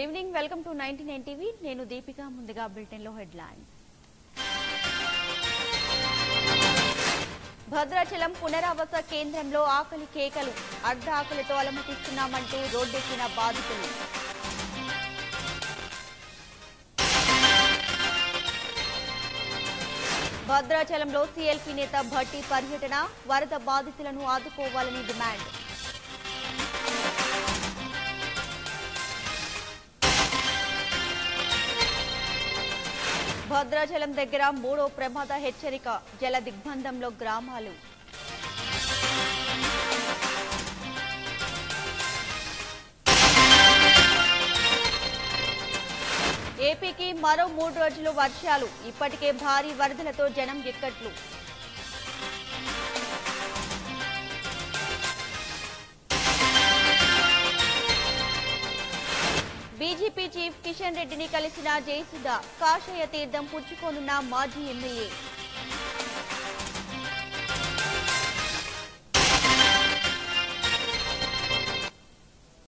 evening welcome to ninety nine TV నేను దీపిక ముందుగా bulletin లో హెడ్లైన్స్ భద్రాచలం పునరావాస కేంద్రంలో ఆకలి కేకలు అర్ధ ఆకలితో అలమటిస్తున్నామంటూ రోడ్డెక్కిన బాధితులు భద్రాచలంలో సీఎల్పీ నేత భట్టి పర్యటన వరద బాధితులను ఆదుకోవాలని డిమాండ్ భద్రాచలం దగ్గర మూడో ప్రమాద హెచ్చరిక జల దిగ్బంధంలో గ్రామాలు ఏపీకి మరో మూడు రోజులు వర్షాలు ఇప్పటికే భారీ వరదలతో జనం ఇక్కట్లు బీజేపీ చీఫ్ కిషన్ రెడ్డిని కలిసిన జయసుధ కాషాయ తీర్థం పుచ్చుకోనున్న మాజీ ఎమ్మెల్యే